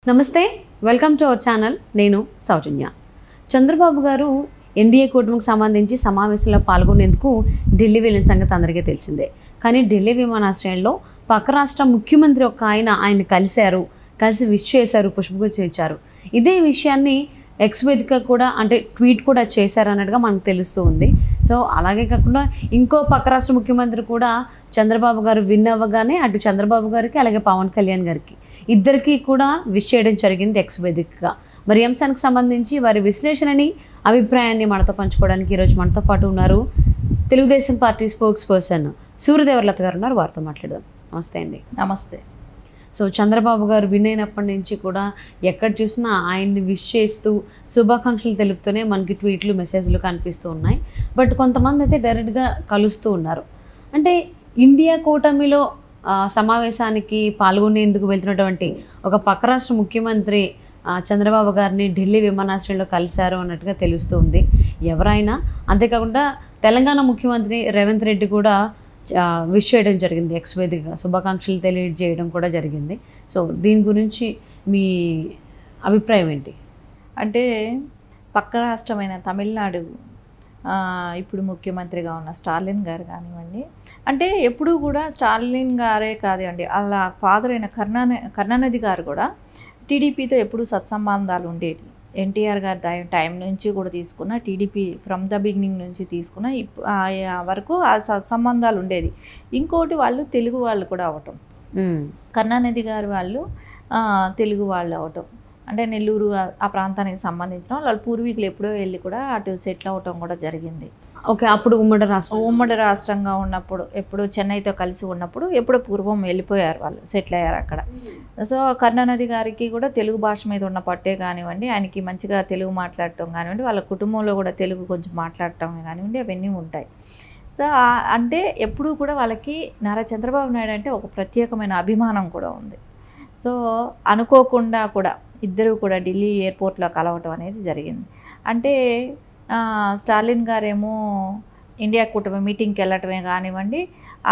నమస్తే welcome to our channel నేను సౌజన్య చంద్రబాబు గారు ఎన్డీఏ కూటమికి సంబంధించి సమావేశంలో పాల్గొనేందుకు ఢిల్లీ వెళ్ళిన సంగతి అందరికీ తెలిసిందే కానీ ఢిల్లీ విమానాశ్రయంలో పక్క రాష్ట్ర ముఖ్యమంత్రి ఒక ఆయన ఆయన కలిశారు కలిసి విష్ చేశారు పుష్పగుచ్చం ఇచ్చారు ఇదే విషయాన్ని ఎక్స్ వేదిక కూడా అంటే ట్వీట్ కూడా చేశారు అన్నట్టుగా మనకు తెలుస్తూ ఉంది సో అలాగే కాకుండా ఇంకో పక్క రాష్ట్ర ముఖ్యమంత్రి కూడా చంద్రబాబు గారు విన్ అవ్వగానే అటు చంద్రబాబు గారికి అలాగే పవన్ కళ్యాణ్ గారికి ఇద్దరికీ కూడా విష్ చేయడం జరిగింది ఎక్స్ వేదికగా మరి ఈ అంశానికి సంబంధించి వారి విశ్లేషణని అభిప్రాయాన్ని మనతో పంచుకోవడానికి ఈరోజు మనతో పాటు ఉన్నారు Telugu Desam party spokesperson Suryadevara Latha గారు ఉన్నారు వారితో మాట్లాడదాం నమస్తే అండి నమస్తే సో చంద్రబాబు గారు విన్ అయినప్పటి నుంచి కూడా ఎక్కడ చూసినా ఆయన్ని విష్ చేస్తూ శుభాకాంక్షలు తెలుపుతూనే మనకి ట్వీట్లు మెసేజ్లు కనిపిస్తూ ఉన్నాయి బట్ కొంతమంది అయితే డైరెక్ట్గా కలుస్తూ ఉన్నారు అంటే ఇండియా కూటమిలో ఆ, సమావేశానికి పాల్గొనేందుకు వెళ్తున్నటువంటి ఒక పక్క రాష్ట్ర ముఖ్యమంత్రి ఆ, చంద్రబాబు గారిని ఢిల్లీ విమానాశ్రయంలో కలిశారు అన్నట్టుగా తెలుస్తుంది ఎవరైనా అంతేకాకుండా తెలంగాణ ముఖ్యమంత్రి రేవంత్ రెడ్డి కూడా ఆ, విష్ చేయడం జరిగింది ఎక్స్ వేదికగా శుభాకాంక్షలు తెలియజేయడం కూడా జరిగింది సో దీని గురించి మీ అభిప్రాయం ఏంటి అంటే పక్క రాష్ట్రమైన తమిళనాడు ఆ, ఇప్పుడు ముఖ్యమంత్రిగా ఉన్న స్టాలిన్ గారు కానివ్వండి అంటే ఎప్పుడూ కూడా స్టాలిన్ గారే కానివ్వండి అలా ఫాదర్ అయిన కరుణాని కరుణానిధి గారు కూడా టీడీపీతో ఎప్పుడూ సత్సంబంధాలు ఉండేవి ఎన్టీఆర్ గారి టైం టైం నుంచి కూడా తీసుకున్న టీడీపీ ఫ్రమ్ ద బిగినింగ్ నుంచి తీసుకున్న ఇప్పు ఆ వరకు ఆ సత్సంబంధాలు ఉండేది ఇంకోటి వాళ్ళు తెలుగు వాళ్ళు కూడా అవటం మ్మ్. కరుణానిధి గారు వాళ్ళు ఆ, తెలుగు వాళ్ళు అవటం అంటే నెల్లూరు ఆ- ఆ ప్రాంతానికి సంబంధించిన వాళ్ళు వాళ్ళ పూర్వీకులు ఎప్పుడో వెళ్ళి కూడా అటు సెటిల్ అవటం కూడా జరిగింది ఓకే అప్పుడు ఉమ్మడి రాష్ట్రం ఉమ్మడి రాష్ట్రంగా ఉన్నప్పుడు ఎప్పుడు చెన్నైతో కలిసి ఉన్నప్పుడు ఎప్పుడో పూర్వం వెళ్ళిపోయారు వాళ్ళు సెటిల్ అయ్యారు అక్కడ సో కరుణానిధి గారికి కూడా తెలుగు భాష మీద ఉన్న పట్టే కానివ్వండి ఆయనకి మంచిగా తెలుగు మాట్లాడటం కానివ్వండి వాళ్ళ కుటుంబంలో కూడా తెలుగు కొంచెం మాట్లాడటం కానివ్వండి అవన్నీ ఉంటాయి సో ఆ- అంటే ఎప్పుడూ కూడా వాళ్ళకి నారా చంద్రబాబు నాయుడు అంటే ఒక ప్రత్యేకమైన అభిమానం కూడా ఉంది సో అనుకోకుండా కూడా ఇద్దరు కూడా ఢిల్లీ ఎయిర్పోర్ట్లో కలవటం అనేది జరిగింది అంటే ఆ, స్టాలిన్ గారేమో ఇండియా కూటమి మీటింగ్కి వెళ్ళటమే కానివ్వండి ఆ,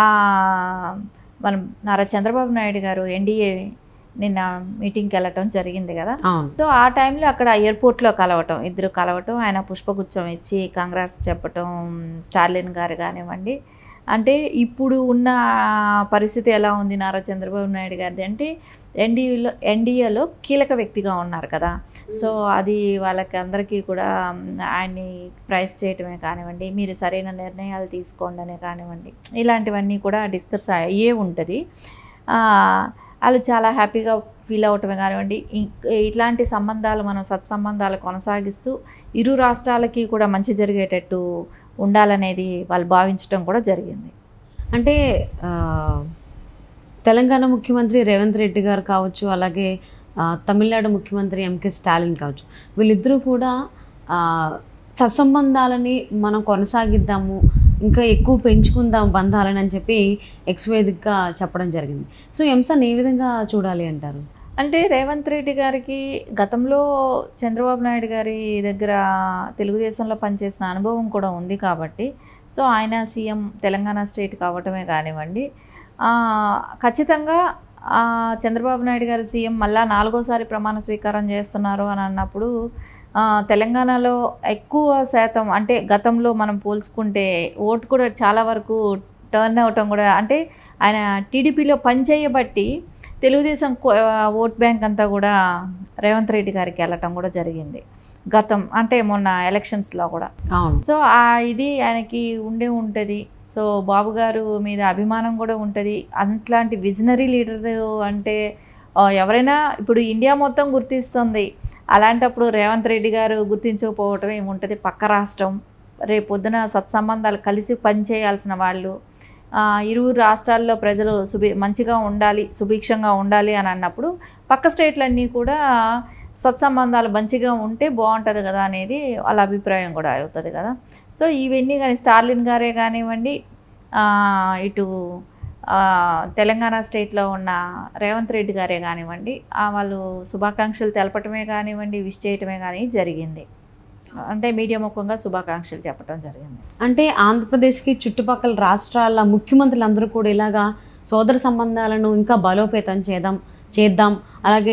మనం నారా చంద్రబాబు నాయుడు గారు ఎన్డీఏ నిన్న మీటింగ్కి వెళ్ళటం జరిగింది కదా అవును సో ఆ టైంలో అక్కడ ఎయిర్పోర్ట్లో కలవటం ఇద్దరు కలవటం ఆయన పుష్పగుచ్చం ఇచ్చి కంగ్రాట్స్ చెప్పటం స్టాలిన్ గారు కానివ్వండి అంటే ఇప్పుడు ఉన్న పరిస్థితి ఎలా ఉంది నారా చంద్రబాబు నాయుడు గారిది అంటే ఎన్డీఏలో ఎన్డీఏలో కీలక వ్యక్తిగా ఉన్నారు కదా సో అది వాళ్ళకి అందరికీ కూడా మ్, ఆయన్ని ప్రైస్ చేయటమే కానివ్వండి మీరు సరైన నిర్ణయాలు తీసుకోండి అనే కానివ్వండి ఇలాంటివన్నీ కూడా డిస్కస్ అయ్యే ఉంటుంది ఆ, వాళ్ళు చాలా హ్యాపీగా ఫీల్ అవటమే కానివ్వండి ఇం- ఇట్లాంటి సంబంధాలు మనం సత్సంబంధాలు కొనసాగిస్తూ ఇరు రాష్ట్రాలకి కూడా మంచి జరిగేటట్టు ఉండాలనేది వాళ్ళు భావించడం కూడా జరిగింది అంటే ఆ, తెలంగాణ ముఖ్యమంత్రి రేవంత్ రెడ్డి గారు కావచ్చు అలాగే ఆ, తమిళనాడు ముఖ్యమంత్రి ఎంకే స్టాలిన్ కావచ్చు వీళ్ళిద్దరూ కూడా ఆ, సత్సంబంధాలని మనం కొనసాగిద్దాము ఇంకా ఎక్కువ పెంచుకుందాం బంధాలని అని చెప్పి ఎక్స్ వేదికగా చెప్పడం జరిగింది సో ఈ అంశాన్ని ఏ విధంగా చూడాలి అంటారు అంటే రేవంత్ రెడ్డి గారికి గతంలో చంద్రబాబు నాయుడు గారి దగ్గర తెలుగుదేశంలో పనిచేసిన అనుభవం కూడా ఉంది కాబట్టి సో ఆయన సీఎం తెలంగాణ స్టేట్ కావటమే కానివ్వండి ఆ, ఖచ్చితంగా ఆ, చంద్రబాబు నాయుడు గారు సీఎం మళ్ళా నాలుగోసారి ప్రమాణ స్వీకారం చేస్తున్నారు అని అన్నప్పుడు ఆ, తెలంగాణలో ఎక్కువ శాతం అంటే గతంలో మనం పోల్చుకుంటే ఓటు కూడా చాలా వరకు టర్న్ అవటం కూడా అంటే ఆయన టీడీపీలో పనిచేయబట్టి తెలుగుదేశం కో- ఓట్ బ్యాంక్ అంతా కూడా రేవంత్ రెడ్డి గారికి వెళ్ళటం కూడా జరిగింది గతం అంటే మొన్న ఎలక్షన్స్లో కూడా అవును సో ఆ ఇది ఆయనకి ఉండే ఉంటుంది సో బాబు గారు మీద అభిమానం కూడా ఉంటుంది అట్లాంటి విజనరీ లీడర్ అంటే ఆ, ఎవరైనా ఇప్పుడు ఇండియా మొత్తం గుర్తిస్తుంది అలాంటప్పుడు రేవంత్ రెడ్డి గారు గుర్తించకపోవటం ఏముంటుంది పక్క రాష్ట్రం రేపు పొద్దున సత్సంబంధాలు కలిసి పనిచేయాల్సిన వాళ్ళు ఆ, ఇరువురు రాష్ట్రాల్లో ప్రజలు సుభి మంచిగా ఉండాలి సుభిక్షంగా ఉండాలి అని అన్నప్పుడు పక్క స్టేట్లన్నీ కూడా సత్సంబంధాలు మంచిగా ఉంటే బాగుంటుంది కదా అనేది వాళ్ళ అభిప్రాయం కూడా అవుతుంది కదా సో ఇవన్నీ కానీ స్టార్లిన్ గారే కానివ్వండి ఆ, ఇటు ఆ, తెలంగాణ స్టేట్లో ఉన్న రేవంత్ రెడ్డి గారే కానివ్వండి ఆ, వాళ్ళు శుభాకాంక్షలు తెలపటమే కానివ్వండి విష్ చేయటమే కానీ జరిగింది అంటే మీడియా ముఖంగా శుభాకాంక్షలు చెప్పడం జరిగింది అంటే ఆంధ్రప్రదేశ్కి చుట్టుపక్కల రాష్ట్రాల ముఖ్యమంత్రులందరూ కూడా ఇలాగా సోదర సంబంధాలను ఇంకా బలోపేతం చేద్దాం చేద్దాం అలాగే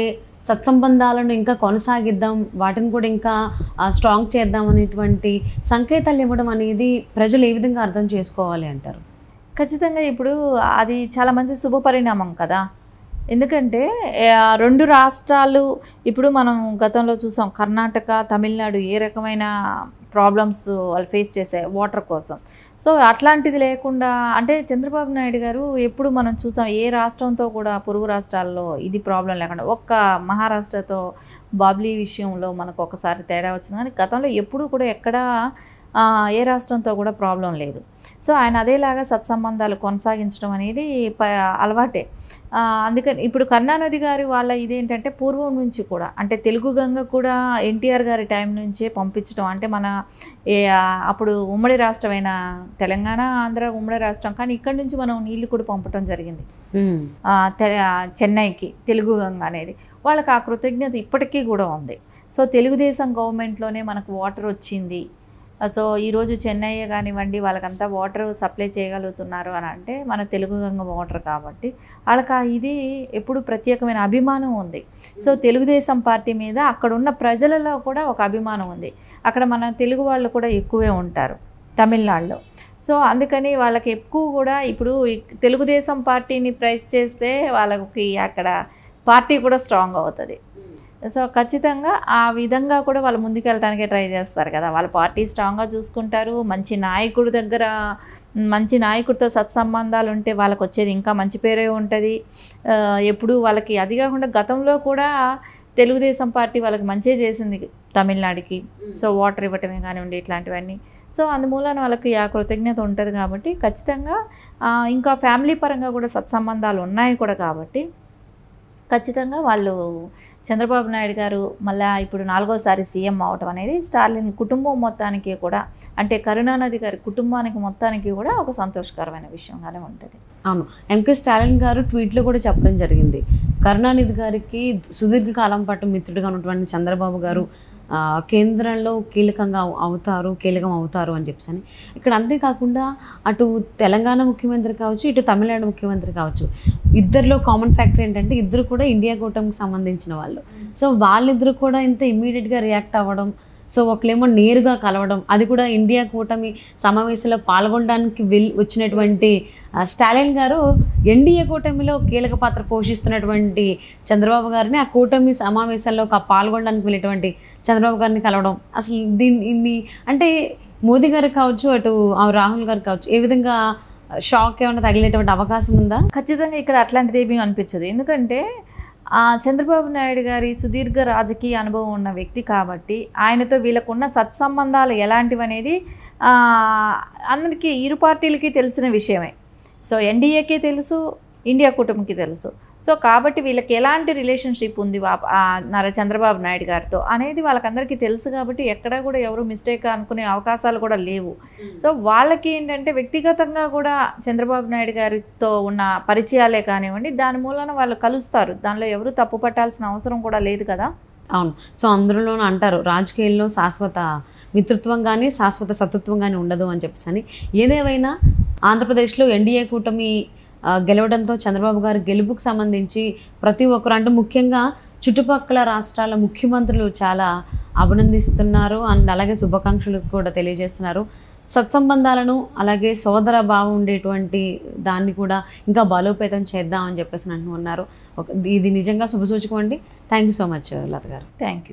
సత్సంబంధాలను ఇంకా కొనసాగిద్దాం వాటిని కూడా ఇంకా స్ట్రాంగ్ చేద్దాం అనేటువంటి సంకేతాలు ఇవ్వడం అనేది ప్రజలు ఏ విధంగా అర్థం చేసుకోవాలి అంటారు ఖచ్చితంగా ఇప్పుడు అది చాలా మంచి శుభ పరిణామం కదా ఎందుకంటే ఆ, రెండు రాష్ట్రాలు ఇప్పుడు మనం గతంలో చూసాం కర్ణాటక తమిళనాడు ఏ రకమైన ప్రాబ్లమ్స్ వాళ్ళు ఫేస్ చేశాయి వాటర్ కోసం సో అట్లాంటిది లేకుండా అంటే చంద్రబాబు నాయుడు గారు ఎప్పుడు మనం చూసాం ఏ రాష్ట్రంతో కూడా పొరుగు రాష్ట్రాల్లో ఇది ప్రాబ్లం లేకుండా ఒక్క మహారాష్ట్రతో బాబ్లీ విషయంలో మనకు ఒకసారి తేడా వచ్చింది కానీ గతంలో ఎప్పుడూ కూడా ఎక్కడా ఆ, ఏ రాష్ట్రంతో కూడా ప్రాబ్లం లేదు సో ఆయన అదేలాగా సత్సంబంధాలు కొనసాగించడం అనేది ప అలవాటే ఆ, అందుకని ఇప్పుడు కరుణానిధి గారి వాళ్ళ ఇదేంటంటే పూర్వం నుంచి కూడా అంటే తెలుగు గంగ కూడా ఎన్టీఆర్ గారి టైం నుంచే పంపించడం అంటే మన ఏ ఆ, అప్పుడు ఉమ్మడి రాష్ట్రమైన తెలంగాణ ఆంధ్ర ఉమ్మడి రాష్ట్రం కానీ ఇక్కడి నుంచి మనం నీళ్లు కూడా పంపడం జరిగింది ఉమ్, ఆ, తె- ఆ, చెన్నైకి తెలుగు గంగ అనేది వాళ్ళకి ఆ కృతజ్ఞత ఇప్పటికీ కూడా ఉంది సో తెలుగుదేశం గవర్నమెంట్లోనే మనకు వాటర్ వచ్చింది ఆ, సో ఈరోజు చెన్నై కానివ్వండి వాళ్ళకంతా వాటర్ సప్లై చేయగలుగుతున్నారు అని అంటే మన తెలుగు గంగ వాటర్ కాబట్టి వాళ్ళకి ఆ ఇది ఎప్పుడు ప్రత్యేకమైన అభిమానం ఉంది సో తెలుగుదేశం పార్టీ మీద అక్కడ ఉన్న ప్రజలలో కూడా ఒక అభిమానం ఉంది అక్కడ మన తెలుగు వాళ్ళు కూడా ఎక్కువే ఉంటారు తమిళనాడులో సో అందుకని వాళ్ళకి ఎక్కువ కూడా ఇప్పుడు ఈ తెలుగుదేశం పార్టీని ప్రైస్ చేస్తే వాళ్ళకి అక్కడ పార్టీ కూడా స్ట్రాంగ్ అవుతుంది సో ఖచ్చితంగా ఆ విధంగా కూడా వాళ్ళు ముందుకెళ్ళడానికే ట్రై చేస్తారు కదా వాళ్ళ పార్టీ స్ట్రాంగ్గా చూసుకుంటారు మంచి నాయకుడి దగ్గర మంచి నాయకుడితో సత్సంబంధాలు ఉంటే వాళ్ళకి వచ్చేది ఇంకా మంచి పేరే ఉంటుంది ఆ, ఎప్పుడు వాళ్ళకి అది కాకుండా గతంలో కూడా తెలుగుదేశం పార్టీ వాళ్ళకి మంచిగా చేసింది తమిళనాడుకి సో వాటర్ ఇవ్వటమే కానివ్వండి ఇట్లాంటివన్నీ సో అందుమూలన వాళ్ళకి ఆ కృతజ్ఞత ఉంటుంది కాబట్టి ఖచ్చితంగా ఆ, ఇంకా ఫ్యామిలీ పరంగా కూడా సత్సంబంధాలు ఉన్నాయి కూడా కాబట్టి ఖచ్చితంగా వాళ్ళు చంద్రబాబు నాయుడు గారు మళ్ళా ఇప్పుడు నాలుగోసారి సీఎం అవటం అనేది స్టాలిన్ కుటుంబం మొత్తానికి కూడా అంటే కరుణానిధి గారి కుటుంబానికి మొత్తానికి కూడా ఒక సంతోషకరమైన విషయంగానే ఉంటుంది అవును ఎంకే స్టాలిన్ గారు ట్వీట్లో కూడా చెప్పడం జరిగింది కరుణానిధి గారికి సుదీర్ఘకాలం పాటు మిత్రుడిగా ఉన్నటువంటి చంద్రబాబు గారు ఆ, కేంద్రంలో కీలకంగా అవు- అవుతారు కీలకం అవుతారు అని చెప్పేసి అని ఇక్కడ అంతేకాకుండా అటు తెలంగాణ ముఖ్యమంత్రి కావచ్చు ఇటు తమిళనాడు ముఖ్యమంత్రి కావచ్చు ఇద్దరిలో కామన్ ఫ్యాక్టర్ ఏంటంటే ఇద్దరు కూడా ఇండియా కూటమికి సంబంధించిన వాళ్ళు సో వాళ్ళిద్దరు కూడా ఇంత ఇమ్మీడియట్గా రియాక్ట్ అవ్వడం సో ఒకళ్ళేమో నేరుగా కలవడం అది కూడా ఇండియా కూటమి సమావేశంలో పాల్గొనడానికి వెళ్ళి వచ్చినటువంటి ఆ, స్టాలిన్ గారు ఎన్డీఏ కూటమిలో కీలక పాత్ర పోషిస్తున్నటువంటి చంద్రబాబు గారిని ఆ కూటమి సమావేశాల్లో కా- పాల్గొనడానికి వెళ్ళేటువంటి చంద్రబాబు గారిని కలవడం అసలు దీన్ని అంటే మోదీ గారు కావచ్చు అటు ఆ రాహుల్ గారు కావచ్చు ఏ విధంగా షాక్ ఏమైనా తగిలేటువంటి అవకాశం ఉందా ఖచ్చితంగా ఇక్కడ అట్లాంటిది ఏమీ అనిపించదు ఎందుకంటే ఆ చంద్రబాబు నాయుడు గారి సుదీర్ఘ రాజకీయ అనుభవం ఉన్న వ్యక్తి కాబట్టి ఆయనతో వీళ్ళకున్న సత్సంబంధాలు ఎలాంటివి అనేది ఆ, అందరికీ ఇరు పార్టీలకి తెలిసిన విషయమే సో ఎన్డీఏకి తెలుసు ఇండియా కూటమికి తెలుసు సో కాబట్టి వీళ్ళకి ఎలాంటి రిలేషన్షిప్ ఉంది వా- ఆ నర చంద్రబాబు నాయుడు గారితో అనేది వాళ్ళకందరికీ తెలుసు కాబట్టి ఎక్కడా కూడా ఎవరు మిస్టేక్ అనుకునే అవకాశాలు కూడా లేవు సో వాళ్ళకి ఏంటంటే వ్యక్తిగతంగా కూడా చంద్రబాబు నాయుడు గారితో ఉన్న పరిచయాలే కానివ్వండి దాని మూలన వాళ్ళు కలుస్తారు దానిలో ఎవరు తప్పు పట్టాల్సిన అవసరం కూడా లేదు కదా అవును సో అందులోనూ అంటారు రాజకీయాల్లో శాశ్వత మిత్రత్వం కానీ శాశ్వత సతత్వం కానీ ఉండదు అని చెప్పేసి అని ఏదేమైనా ఆంధ్రప్రదేశ్లో ఎన్డీఏ కూటమి ఆ, గెలవడంతో చంద్రబాబు గారి గెలుపుకు సంబంధించి ప్రతి ఒక్కరు అంటే ముఖ్యంగా చుట్టుపక్కల రాష్ట్రాల ముఖ్యమంత్రులు చాలా అభినందిస్తున్నారు అండ్ అలాగే శుభాకాంక్షలు కూడా తెలియజేస్తున్నారు సత్సంబంధాలను అలాగే సోదర భావం ఉండేటువంటి దాన్ని కూడా ఇంకా బలోపేతం చేద్దాం అని చెప్పేసి అంటూ ఉన్నారు ఒక ఇది నిజంగా శుభసూచకం అండి thank you so much Latha గారు థ్యాంక్ యూ